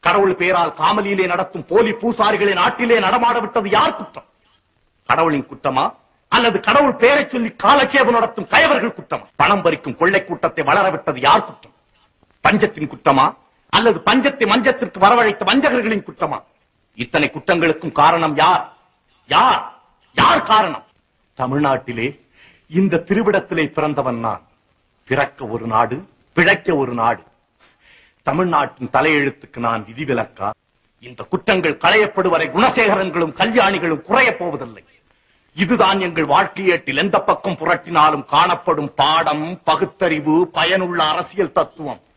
கடவுள் பேரால் காமலியிலே நடத்தும் போலி பூசாரிகளை நாட்டிலே நடமாட விட்டது யார் குற்றம் கடவுளின் குற்றமா அல்லது கடவுள் பெயரை சொல்லி காலக்கேவு நடத்தும் கயவர்கள் குற்றமா பணம் பறிக்கும் கொள்ளை கூட்டத்தை வளர விட்டது யார் குற்றம் பஞ்சத்தின் குற்றமா அல்லது பஞ்சத்தை மஞ்சத்திற்கு வரவழைத்த வஞ்சகர்களின் குற்றமா இத்தனை குற்றங்களுக்கும் காரணம் யார் யார் யார் காரணம் தமிழ்நாட்டிலே இந்த திருவிடத்திலே பிறந்தவன் நான் பிறக்க ஒரு நாடு பிழைக்க ஒரு நாடு தமிழ்நாட்டின் தலையெழுத்துக்கு நான் விதிவிலக்கா இந்த குற்றங்கள் களையப்படுவரை குணசேகரன்களும் கல்யாணிகளும் குறையப் போவதில்லை இதுதான் எங்கள் வாழ்க்கையேட்டில் எந்த பக்கம் புரட்டினாலும் காணப்படும் பாடம் பகுத்தறிவு பயனுள்ள அரசியல் தத்துவம்